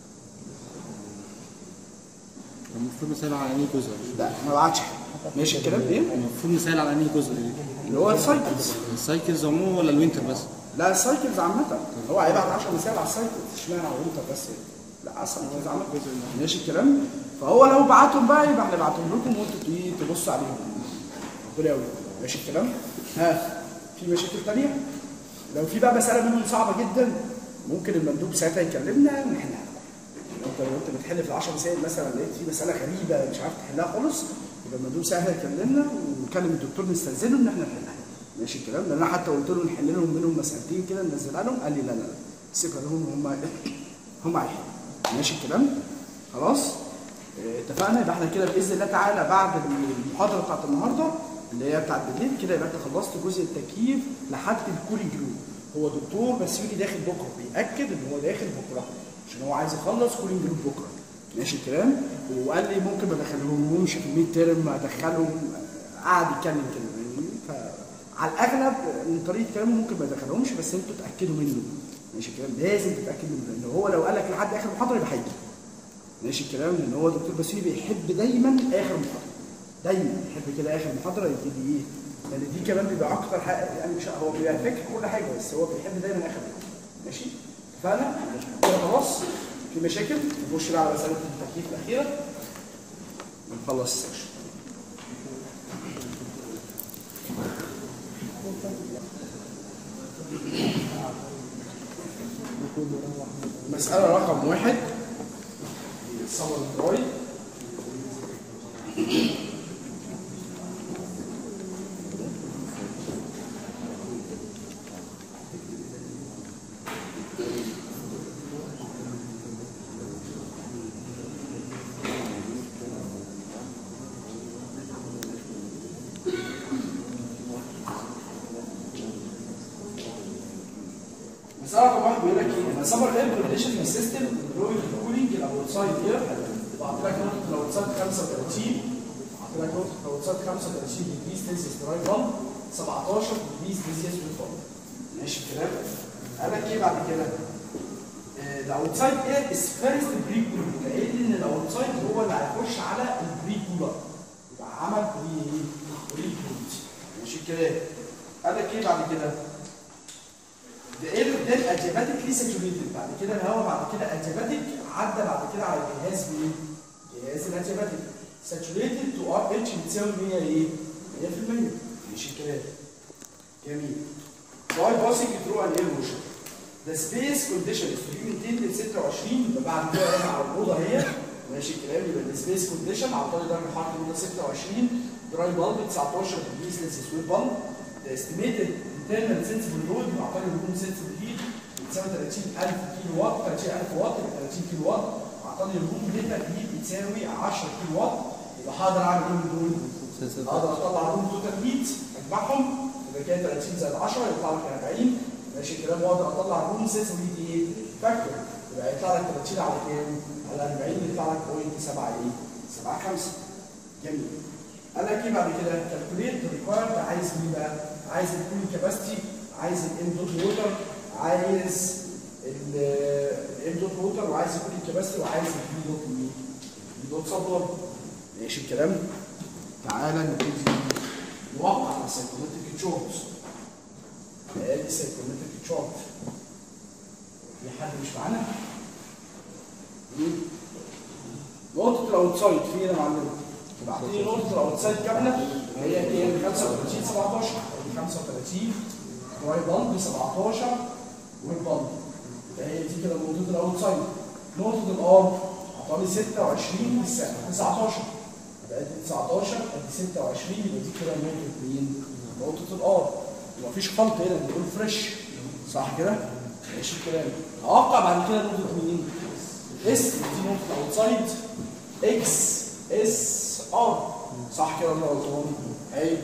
المفروض مثال على انهي جزء لا ما بعتش حاجه ماشي الكلام ايه المفروض مثال على انهي جزء اللي هو السايكلز السايكلز عموما ولا الوينتر بس لا السايكلز عامة هو هيبعت 10 مثال على السايكلز اشمعنى على الوينتر بس لا اصلا هو عامة ماشي الكلام فهو لو بعتهم بقى يبقى احنا بعتهم لكم وانتوا ايه تبصوا عليهم ربنا يقوي ماشي الكلام ها في مشاكل تانية لو في بقى مسألة منهم صعبة جدا ممكن المندوب ساعتها يكلمنا ونحلها لو انت لو انت بتحل في العشر مسائل مثلا لقيت في مسألة غريبة مش عارف تحلها خالص يبقى المندوب ساعتها يكلمنا ونكلم الدكتور نستأذنه ان احنا نحلها ماشي الكلام لان انا حتى قلت له نحل لهم منهم مسألتين كده ننزلها لهم قال لي لا لا لا ثقة لهم هم هم هيحلوا ماشي الكلام خلاص اه، اتفقنا يبقى احنا كده باذن الله تعالى بعد المحاضره بتاعت النهارده اللي هي بتاعت بالليل كده يبقى انت خلصت جزء التكييف لحد الكولينج روم هو دكتور بسيوني داخل بكره بياكد ان هو داخل بكره عشان هو عايز يخلص كولينج روم بكره ماشي الكلام وقال لي ممكن ما ادخلهمش في الميد تيرم ادخلهم قعد يتكلم كده فاهمني؟ فعلى الاغلب من طريقه كلامه ممكن ما يدخلهمش بس انتوا تاكدوا منه ماشي الكلام لازم تتاكدوا منه لان هو لو قال لك لحد اخر المحاضره يبقى هيجي ماشي الكلام لان هو دكتور بسيوني بيحب دايما اخر محاضره دايما يحب كده اخر محاضره يبتدي ايه لان دي كمان بيبقى اكتر حاجه يعني مش هو بيبقى فاكر كل حاجه بس هو بيحب دايما اخر محاضره ماشي فانا كده خلاص في مشاكل نخش بقى على مساله التكييف الاخيره ونخلص السكشن مسألة رقم واحد صور الدراي مسألة رقم واحد بيقول لك ايه؟ سمر اير كونديشن في السيستم بلوينج كولينج الاوتسايد اير بعت لك نقطة الاوتسايد 35 بعت لك نقطة الاوتسايد 35 ديجري سيلسيوس دراي بامب 17 ديجري سيلسيوس ويت ماشي الكلام؟ قال لك ايه بعد كده؟ الاوتسايد اير از فيرست بري كولر كأن ان الاوتسايد هو اللي هيخش على البري كولر يبقى عمل بري ايه؟ بري كولر ماشي الكلام؟ قال لك ايه بعد كده؟ ده ادياباتيكلي ساتوريتد بعد كده الهواء بعد كده ادياباتيك عدى بعد كده على الجهاز بايه؟ جهاز الادياباتيك ساتوريتد تو ار اتش بتساوي 100 ايه؟ 100% ماشي الكلام جميل باي باسنج ثرو ان اير موشن ذا سبيس كونديشن از تو بي مينتيند 26 يبقى بعد كده راجع على الاوضه اهي ماشي الكلام يبقى السبيس كونديشن على طول درجه حراره الاوضه 26 دراي بالب 19 ديجري سيلسيوس ويت بالب The estimated internal sensible load معطل الروم sensible heat بتساوي 30000 كيلو وات 30000 وات 30 كيلو وات معطل الروم داتا هيت بتساوي 10 كيلو وات يبقى هقدر اعمل ايه دول؟ اقدر اطلع الروم توتال هيت اجمعهم يبقى كده 30 زائد 10 يطلع لك 40 ماشي الكلام واقدر اطلع الروم sensible heat ايه؟ فاكتور يبقى يطلع لك 30 على كام؟ على 40 يطلع لك 0.7 ايه؟ 7 5 جميل قال لك ايه بعد كده؟ كالكوليت ريكوايرد عايز مين بقى؟ عايز الكولينج كاباسيتي عايز الام دوت ووتر عايز الام دوت ووتر وعايز الكولينج كاباسيتي وعايز البي دوت مين؟ البي دوت سبلر ماشي الكلام؟ تعالى نبتدي نوقع على السايكومتريك تشارت ادي سايكومتريك تشارت في حد مش معانا؟ مين؟ نقطة الأوتسايد فين يا معلم؟ بعطيني نقطة الأوتسايد كاملة هي كام؟ 35 17 35 دراي بامب 17 ويت بامب هي دي كده نقطة الأوتسايد نقطة الآر عطاني 26 للساعة 19 يبقى دي 19 ادي 26 يبقى دي كده نقطة مين؟ نقطة الآر ومفيش خلط هنا بنقول فريش صح كده؟ ماشي الكلام أوقع بعد كده نقطة مين؟ اس دي نقطة الأوتسايد اكس اس ار صح كده ولا غلطان؟ ايوه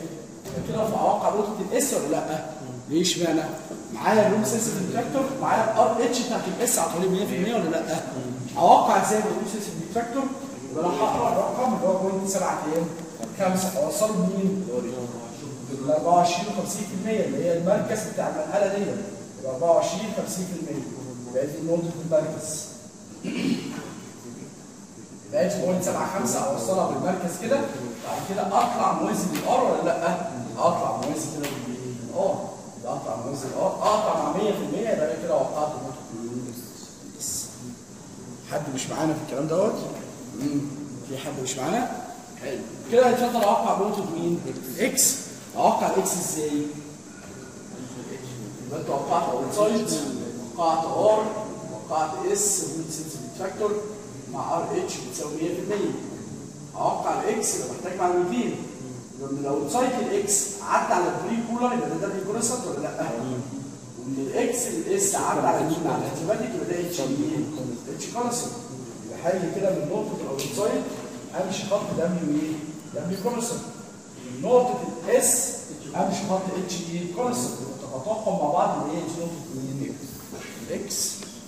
يبقى كده في اوقع نقطه الاس ولا لا؟ ليش معنى؟ معايا الروم سنسيتيف ديتكتور معايا الار اتش بتاعت الاس على طول 100% ولا لا؟ اوقع ازاي الروم سنسيتيف ديتكتور؟ يبقى انا هقرا الرقم اللي هو بوينت 7 ايام خمسه اوصله لمين؟ ال 24 50% اللي هي المركز بتاع المنقله دي يبقى 24 50% يبقى دي نقطه المركز بقيت بوينت 75 اوصلها بالمركز كده بعد كده اطلع موازي للار ولا لا؟ اطلع موازي كده للار يبقى اطلع موازي للار اقطع مع 100% يبقى انا كده وقعت نقطه بس. حد مش معانا في الكلام دوت؟ مم. في حد مش معانا؟ حلو كده هيتفضل اوقع بنقطه مين؟ اكس اوقع الاكس ازاي؟ يبقى انت وقعت اوتسايد وقعت ار وقعت اس ويند سنسيتيف فاكتور مع ار اتش بتساوي 100% اوقع الاكس يبقى محتاج معلومتين يبقى من الاوتسايد الاكس عدى على البري كولر يبقى ده دبليو كونستنت ولا لا؟ ومن الاكس الاس عدى على مين على الانتيباتيك يبقى ده اتش اتش كونستنت يبقى حاجه كده من نقطه الاوتسايد امشي خط دبليو ايه؟ دبليو كونستنت من نقطه الاس امشي خط اتش ايه؟ كونستنت تقاطعهم مع بعض اللي هي دي نقطه مين؟ اكس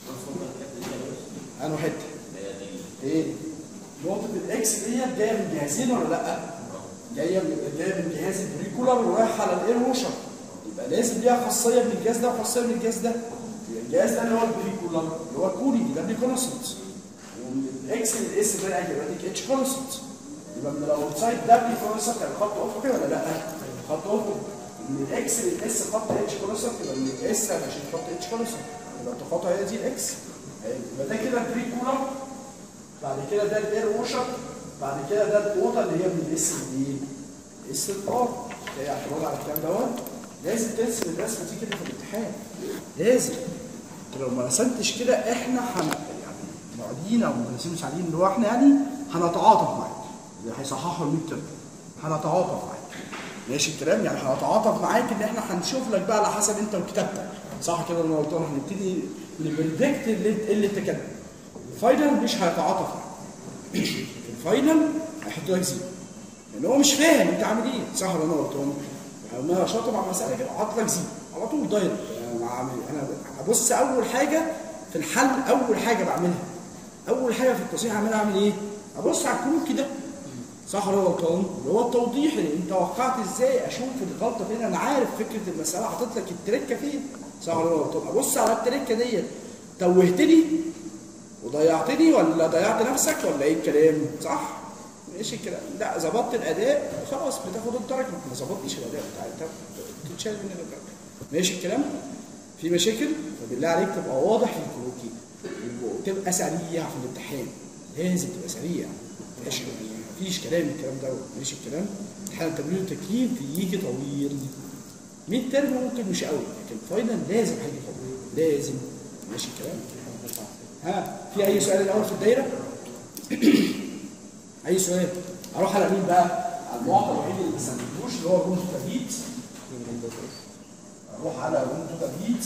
انه حته ايه نقطه الاكس ديت جايه من جهازين ولا لا جايه من جايه من جهاز البريكولر ورايحه على الاير ووشر يبقى لازم ليها خاصيه من الجهاز ده وخاصيه من الجهاز ده يبقى الجهاز ده اللي هو البريكولر اللي هو الكولينج ده كونستنت ومن الاكس للاس ده هيبقى ديك اتش كونستنت يبقى من الاوتسايد ده كونستنت يعني خط افقي ولا لا خط افقي من الاكس للاس خط اتش كونستنت يبقى من الاس عشان خط اتش كونستنت يبقى التقاطع هي دي الاكس يبقى ده كده البري كولر بعد كده ده الاير ووشر بعد كده ده الاوضه اللي هي من الاس دي اس الار هي اعتراض على الكلام دوت لازم ترسم الرسمه دي كده في الامتحان لازم انت لو ما رسمتش كده احنا هن يعني معيدين او مدرسين مساعدين اللي هو احنا يعني هنتعاطف معاك اللي هيصححوا الميد ترم هنتعاطف معاك ماشي الكلام يعني هنتعاطف معاك ان احنا هنشوف لك بقى على حسب انت وكتابتك صح كده ولا غلطان هنبتدي نبريدكت اللي اللي انت كاتبه الفاينل مش هيتعاطف معاك الفاينل هيحط لك زيرو لان هو مش فاهم انت عامل ايه صح ولا انا غلطان يعني انا شاطر مع المساله كده حاطط لك زيرو على طول دايركت انا عامل انا هبص اول حاجه في الحل اول حاجه بعملها اول حاجه في التصحيح اعملها اعمل ايه؟ ابص على الكروت كده صح ولا غلطان؟ اللي هو التوضيح اللي انت وقعت ازاي اشوف الغلطه فين انا عارف فكره المساله حاطط لك التركه فين صح ولا غلطان؟ ابص على التركه ديت توهتني وضيعتني ولا ضيعت نفسك ولا ايه الكلام؟ صح؟ ماشي الكلام لا ظبطت الاداء خلاص بتاخد الدرجه ما ظبطتش الاداء بتاعتك تتشال منك الدرجه ماشي الكلام؟ في مشاكل فبالله عليك تبقى واضح في الكروكي وتبقى سريع في الامتحان لازم تبقى سريع ماشي مفيش كلام الكلام ده ماشي الكلام امتحان تمرين التكييف يجي طويل 100 ترم ممكن مش قوي لكن فاينل لازم هيجي طويل لازم ماشي الكلام ها في اي سؤال الاول في الدايره اي سؤال اروح على مين بقى على المعطى الوحيد اللي ما سميتوش اللي هو روم تبيت اروح على روم تبيت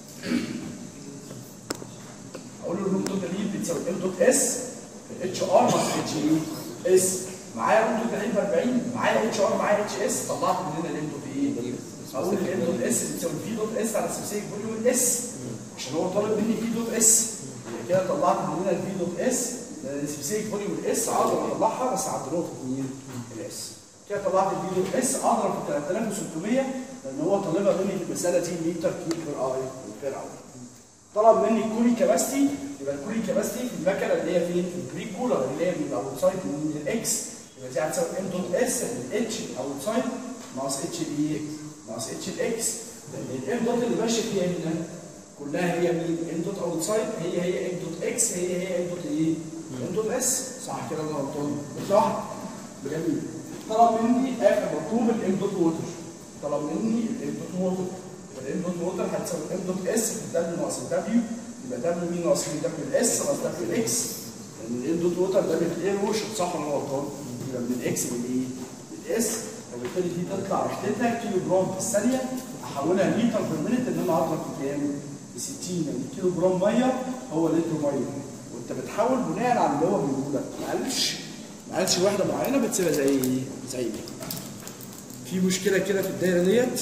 اقول له روم تبيت بتساوي ام دوت اس اتش ار ناقص اتش اي اس معايا روم تبيت ب 40 معايا اتش ار معايا اتش اس طلعت من هنا الام دوت ايه اقول الام دوت اس بتساوي في دوت اس على سبسيك فوليوم اس عشان هو طالب مني في دوت اس كده طلعت من هنا الفي دوت اس سبسيك فوليوم الاس اقدر اطلعها بس عند نقطه مين؟ الاس كده طلعت الفي دوت اس اضرب في 3600 لان هو طالبها مني في المساله دي متر كيلو بير اي بير اور طلب مني الكولي كاباستي يبقى الكولي كاباستي في المكنه اللي هي فين؟ في البري كولر اللي هي من الاوتسايد من الاكس يبقى دي هتساوي ام دوت اس الاتش الاوتسايد ناقص اتش الاي ناقص اتش الاكس لان الام دوت اللي ماشيه فيها هنا كلها هي مين؟ ام دوت اوتسايد هي هي ام دوت اكس هي هي ام دوت ايه؟ ام دوت اس صح كده ولا غلطان؟ صح؟ جميل طلب مني اخر مطلوب الام دوت ووتر طلب مني الام دوت ووتر الام دوت ووتر هتساوي ام دوت اس في الدبليو ناقص الدبليو يبقى دبليو مين ناقص مين دبليو الاس ناقص دبليو الاكس لان الام دوت ووتر ده من الاير ووشر صح ولا غلطان؟ يبقى من الاكس للايه؟ للاس وبالتالي دي تطلع وحدتها كيلو جرام في الثانيه احولها لتر في المينت ان انا اضرب في كام؟ ب 60 يعني كيلو جرام ميه هو لتر ميه وانت بتحاول بناء على اللي هو بيقوله لك ما قالش ما قالش واحده معينه بتسيبها زي زي ما في في مشكله كده في الدايره ديت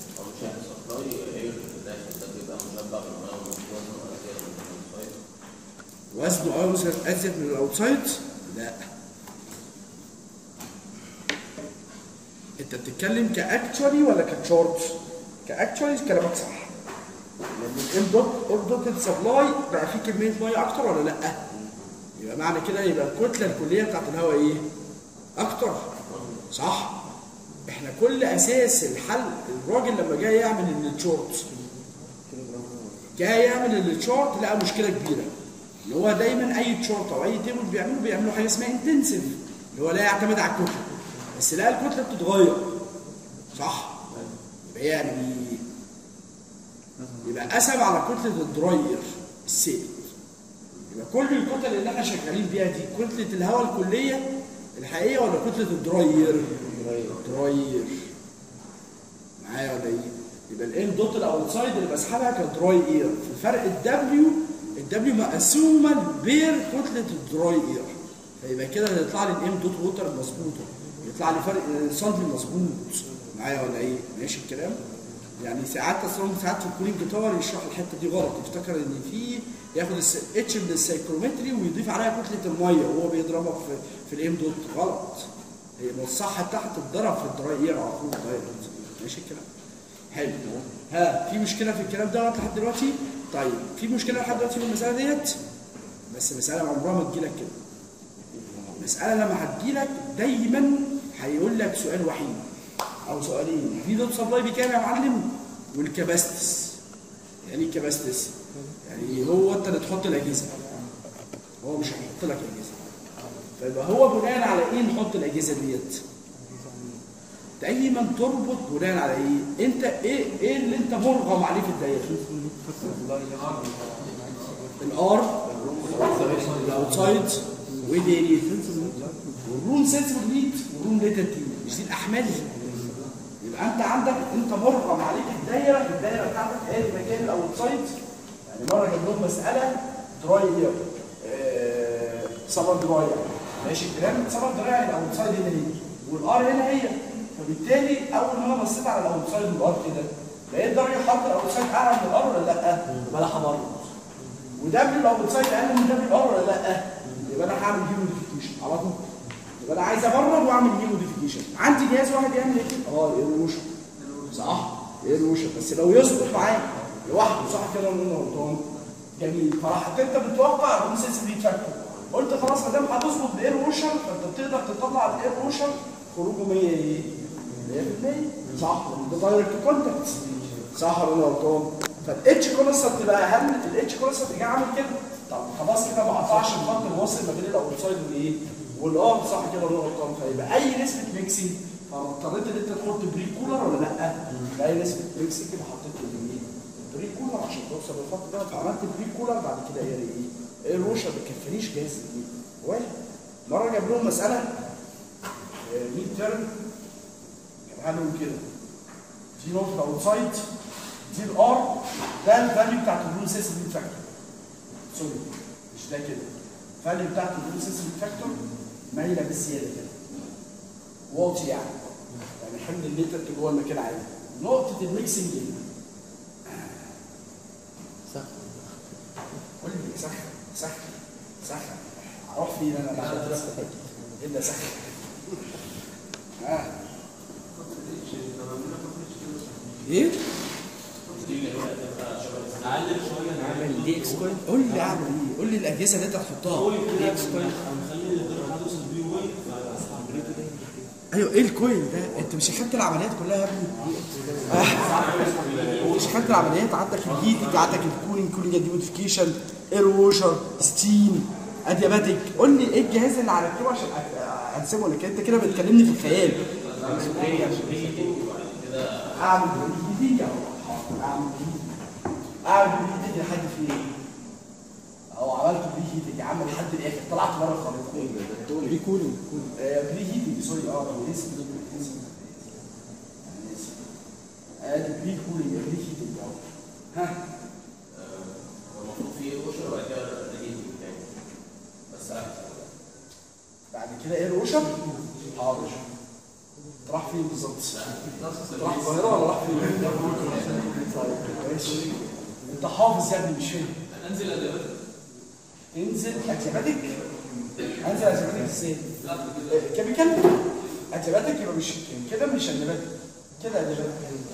وزنه اه مثلا ازيد من الاوتسايد لا انت بتتكلم كاكتشوالي ولا كتشارت كاكتشوالي كلامك صح لان الام دوت ام دوت سبلاي بقى فيه كميه ميه اكتر ولا لا يبقى معنى كده يبقى الكتله الكليه بتاعت الهواء ايه اكتر صح احنا كل اساس الحل الراجل لما جاي يعمل التشارت جاي يعمل التشارت لقى مشكله كبيره اللي هو دايما اي تشارت او اي تيبل بيعملوا بيعملوا حاجه اسمها انتنسيف اللي هو لا يعتمد على الكتله بس لقى الكتله بتتغير صح يبقى يعمل ايه؟ يبقى قسم على كتله الدراير السيل يبقى كل الكتل اللي احنا شغالين بيها دي كتله الهواء الكليه الحقيقيه ولا كتله الدراير؟ دراير معايا ولا ايه؟ يبقى الام دوت الاوتسايد اللي بسحبها كدراي اير في فرق الدبليو الدبليو مقسومه بين كتله الدراي اير فيبقى كده هيطلع لي الام دوت ووتر مظبوطه يطلع لي فرق سنتي مظبوط معايا ولا ايه؟ ماشي الكلام؟ يعني ساعات اصلا ساعات في الكولينج تاور يشرح الحته دي غلط يفتكر ان في ياخد اتش من السايكرومتري ويضيف عليها كتله الميه وهو بيضربها في في الام دوت غلط هي من الصح بتاعها تتضرب في الدراي اير على طول دايركت ماشي الكلام حلو ها في مشكله في الكلام ده لحد دلوقتي طيب في مشكله لحد دلوقتي في المساله ديت بس مساله عمرها ما تجيلك كده المساله لما هتجيلك دايما هيقول لك سؤال وحيد او سؤالين في دوت سبلاي بكام يا معلم والكباستس يعني ايه كباستس يعني هو انت اللي تحط الاجهزه هو مش هيحط لك اجهزه فيبقى هو بناء على ايه نحط الاجهزه ديت دايما تربط بناء على ايه انت ايه ايه اللي انت مرغم عليه في الدايره الار الاوتسايد وايه تاني والروم سنسبل ليد والروم ليتد مش دي الاحمال يبقى انت عندك انت مرغم عليك الدايره في الدايره بتاعتك ادي مكان الاوتسايد يعني مره جاب لهم مساله دراي اير سمر دراي ماشي الكلام سمر دراي يعني الاوتسايد هنا هي والار هنا هي فبالتالي اول ما انا بصيت على الاوتسايد والار كده لقيت درجه حرف الاوتسايد اعلى من الار ولا لا؟ يبقى انا همرض ودبل الاوتسايد اقل من دبل الار ولا لا؟ يبقى انا هعمل هي موديفيكيشن على طول يبقى انا عايز ابرد واعمل هي موديفيكيشن عندي جهاز واحد يعمل ايه؟ اه ايروشن صح ايروشن بس لو يظبط معايا لوحده صح كده ولا انا غلطان؟ جميل فراحت انت بتوقع الروم سنسبيليتي فاكتور قلت خلاص ما دام هتظبط باير ووشر فانت بتقدر تطلع الاير ووشر خروجه 100 ايه؟ 100% صح ده دايركت كونتاكت صح ولا انا غلطان؟ فالاتش كونستنت بقى هل الاتش كونستنت جه عامل كده؟ طب خلاص كده ما قطعش الخط الواصل ما بين الاوتسايد والايه؟ والار صح كده ولا انا غلطان؟ فيبقى اي نسبه ميكسنج فاضطريت ان انت تحط بري كولر ولا لا؟ يبقى اي نسبه ميكسنج كده حطيت الايه؟ بري كولر عشان توصل للخط ده فعملت بري كولر بعد كده ايه ايه؟ ايه الروشه ما بيكفينيش جاهز ايه؟ واحد مره جاب لهم مساله ميد ترم كان لهم كده دي نقطه اوتسايد دي الار ده الفاليو بتاعت الرول سيستم فاكتور سوري مش ده كده الفاليو بتاعت الرول سيستم فاكتور مايله بالزياده كده واطي يعني يعني حمل الليتر جوه المكان عادي نقطه الميكسنج هنا قول لي سخن سخن سخن اروح فين انا بعد الا سخن ها ايه؟ نعمل دي اكس كوين قول لي اعمل ايه؟ قول لي الاجهزه اللي انت هتحطها دي اكس كوين ايوه ايه الكوين ده؟ انت مش اخدت العمليات كلها يا ابني؟ آه. مش اخدت العمليات عندك الهيتنج عندك الكولينج كولينج ديموديفيكيشن اير ووشر ستيم ادياباتيك قول لي ايه الجهاز اللي هركبه عشان أ- انسبه لك انت كده بتكلمني في الخيال اعمل هيتنج اهو اعمل هيتنج اعمل هيتنج لحد فين؟ اهو عملت بري هيتنج يا عم لحد الاخر طلعت بره الخريطه بري كولينج بري هيتنج سوري اه انا اسف اسف أنا آسف. ادي بري كولينج بري هيتنج اهو ها بعد كده ايه الوشر حاضر راح فين بالظبط راح القاهره ولا راح فين؟ ماشي انت حافظ يا ابني مش فاهم انزل ادباتك انزل ادباتك انزل ادباتك ازاي؟ كان بيتكلم ادباتك يبقى مش كده مش ادباتك كده ادباتك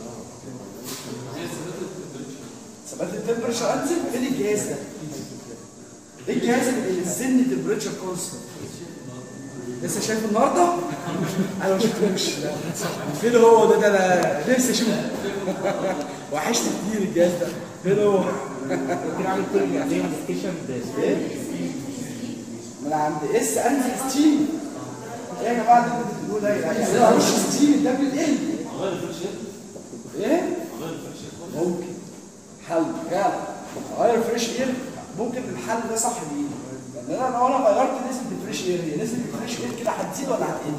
ثبات التمبرشر انزل فين الجهاز ده؟ ايه الجهاز اللي السن تمبرشر كونستنت لسه شايفه النهارده؟ انا ما شفتوش لا. فين هو ده ده انا نفسي اشوفه وحشت كتير الجهاز ده فين هو؟ ممكن اعمل كل اللي ستيشن ايه؟ ما انا عند اس انزل ستيم ايه يا جماعه ده اللي بتقولوه ده يعني انا مش ستيم ده بالال ايه؟ ممكن حل فعلا غير فريش اير ممكن الحل ده صح ليه؟ لان انا لو انا غيرت نسبه الفريش اير هي نسبه الفريش اير كده هتزيد ولا هتقل؟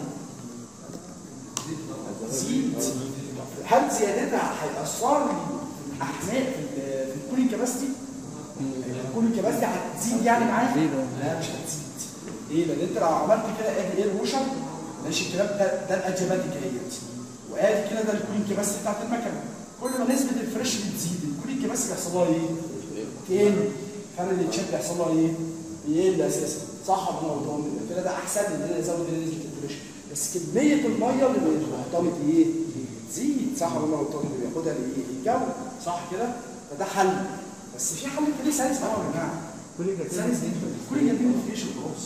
تزيد هل زيادتها هيأثر لي في الاحمال في ال- في الكولينج كاباسيتي؟ الكولينج كاباسيتي هتزيد يعني معايا؟ لا مش هتزيد ليه؟ لان انت لو عملت كده ادي اير ووشر ماشي الكلام ده ده الاجاباتيك اهيت وادي كده ده الكولينج كاباسيتي بتاعت المكنه كل ما نسبه الفريش بتزيد الكولينج كاباسيتي بيحصل لها ايه؟ تقل فرق التشات بيحصل لها ايه؟ بيقل اساسا صح ولا انا غلطان كده ده احسن ان انا ازود نسبه الفريش بس كميه الميه اللي بتهتمط ايه؟ تزيد صح ولا انا غلطان اللي بياخدها الايه؟ الجو صح كده؟ فده حل بس في حل تاني سلس قوي يا جماعه سلس جدا كل جنبيه مفيش خلاص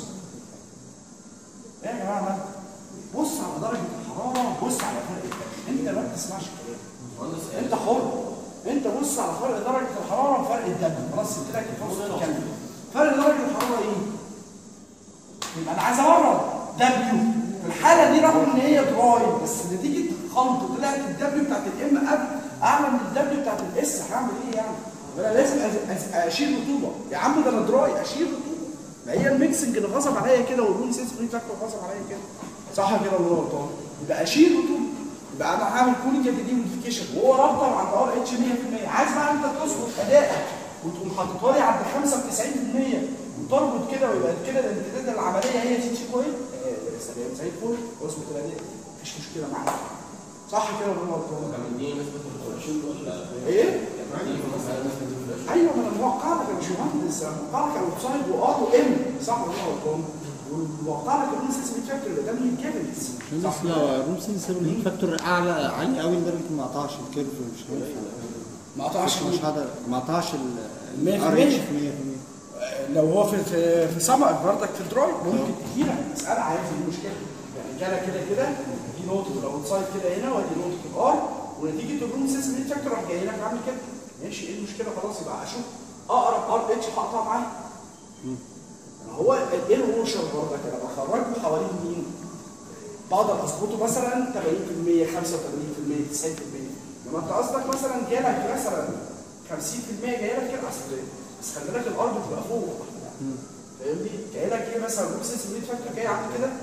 ايه يا جماعه مالك؟ بص على درجه الحراره بص على فرق الدم انت ما بتسمعش الكلام انت حر انت بص على فرق درجه الحراره وفرق الدم خلاص سبت لك الفرصه تتكلم فرق درجه الحراره ايه؟ يبقى انا عايز اورد دبليو في الحاله دي رغم ان هي دراي بس نتيجه خلط طلعت الدبليو بتاعت الام قبل اعلى من الدبليو بتاعت الاس هعمل ايه يعني؟ انا لازم أز- أز- اشيل رطوبه يا عم ده انا دراي اشيل رطوبه ما هي الميكسنج اللي غصب عليا كده والروم سنسوري فاكتور غصب عليا كده صح كده ولا أنا غلطان؟ يبقى اشيل رطوبه يبقى انا هعمل كولينج دي موديفيكيشن وهو رابطه مع الار اتش 100% عايز بقى انت تظبط ادائك وتقوم حاططها لي عند 95% وتربط كده ويبقى كده الامتداد العمليه هي تي تي كويس سلام زي الفل واظبط الاداء مفيش مشكله معاك صح كده ولا أنا غلطان؟ ايه؟ ايوه ما انا موقع لك يا باشمهندس انا موقع لك اوت سايد وار وام صح ولا انا غلطان؟ وموقع لك الروم سيستم فاكتور اللي قدام الكابلز بس لو الروم سنسور الهيت فاكتور اعلى عالي قوي لدرجه ما قطعش الكيرف مش هينفع ما قطعش مش هقدر ما قطعش ال 100%. ال RH 100% لو هو في في في سمك بردك في دراي ممكن تجيلك مساله عادي دي مشكله يعني جالك كده كده دي نقطه الاوت سايد كده هنا ودي نقطه الار ونتيجه الروم سيستم هيت فاكتور راح جاي لك عامل كده ماشي ايه المشكله خلاص يبقى اشوف اقرب ار اتش هقطع معاه هو الاير ووشر برضك انا بخرجه حوالين مين؟ بقدر اظبطه مثلا 80% 85% 90% لما انت قصدك مثلا جالك مثلا 50% جاي لك كده اصل بس خلي بالك الارض بتبقى فوق فاهمني؟ جاي لك ايه مثلا روم سيستم فاكتور جاي عامل كده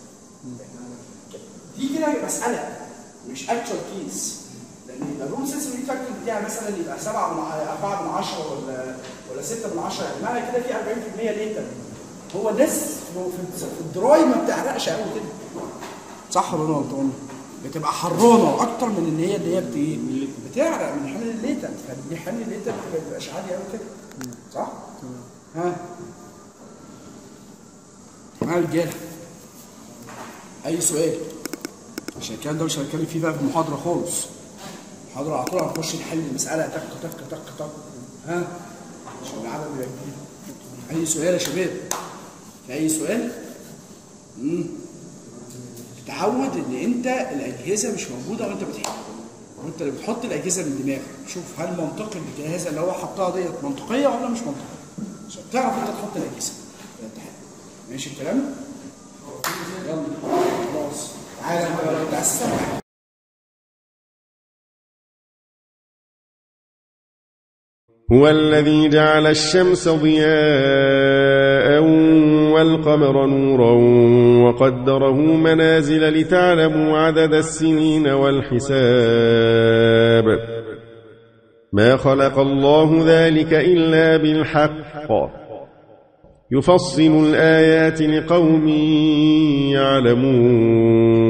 دي كده مساله مش اكتشوال كيس لان يبقى الروم سيستم فاكتور بتاعي مثلا يبقى 7 من 4 من 10 ولا ولا 6 من 10 يعني معنى كده في 40% ليتر هو الناس في في الدراي ما بتعرقش قوي كده صح ولا انا غلطان؟ بتبقى حرانه اكتر من ان هي اللي هي بت- ايه؟ بتعرق من حمل الليتر فدي حمل الليتر ما بتبقاش عالي قوي كده صح؟ ها ها رجاله اي سؤال عشان الكلام ده مش هنتكلم فيه بقى في المحاضره خالص المحاضره على طول هنخش نحل المساله تك تك تك تك ها عشان العدد يبقى كبير اي سؤال يا شباب في اي سؤال امم تعود ان انت الاجهزه مش موجوده وانت بتحل وانت اللي بتحط الاجهزه من دماغك شوف هل منطقي الجهازه اللي هو حطها ديت منطقيه ولا مش منطقيه عشان تعرف انت تحط الاجهزه في الامتحان ماشي الكلام يلا خلاص تعالى انت لو انت عايز تسمع هو الذي جعل الشمس ضياء والقمر نورا وقدره منازل لتعلموا عدد السنين والحساب ما خلق الله ذلك إلا بالحق يفصل الآيات لقوم يعلمون